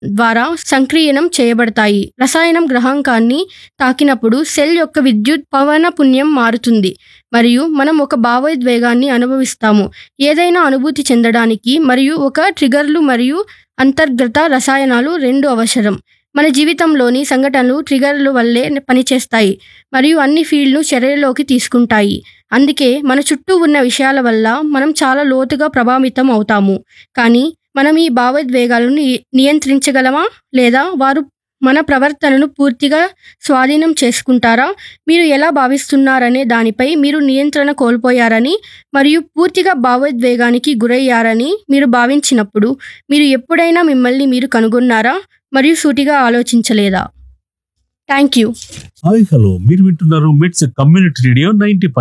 ద్వారా సంక్రీయనం చేయబడతాయి రసాయనం గ్రహాంకాన్ని తాకినప్పుడు సెల్ యొక్క విద్యుత్ పవన పుణ్యం మారుతుంది మరియు మనం ఒక భావోద్వేగాన్ని అనుభవిస్తాము ఏదైనా అనుభూతి చెందడానికి మరియు ఒక ట్రిగర్లు మరియు అంతర్గత రసాయనాలు రెండు అవసరం మన జీవితంలోని సంఘటనలు ట్రిగర్లు వల్లే పనిచేస్తాయి మరియు అన్ని ఫీల్డ్ను చర్యలోకి తీసుకుంటాయి అందుకే మన చుట్టూ ఉన్న విషయాల వల్ల మనం చాలా లోతుగా ప్రభావితం అవుతాము కానీ మనం ఈ భావోద్వేగాలను ని- నియంత్రించగలమా లేదా వారు మన ప్రవర్తనను పూర్తిగా స్వాధీనం చేసుకుంటారా మీరు ఎలా భావిస్తున్నారనే దానిపై మీరు నియంత్రణ కోల్పోయారని మరియు పూర్తిగా భావోద్వేగానికి గురయ్యారని మీరు భావించినప్పుడు మీరు ఎప్పుడైనా మిమ్మల్ని మీరు కనుగొన్నారా మరియు సూటిగా ఆలోచించలేదా థ్యాంక్ యూ హాయ్ హలో మీరు వింటున్నారు మిట్స్ కమ్యూనిటీ రేడియో నైన్టీ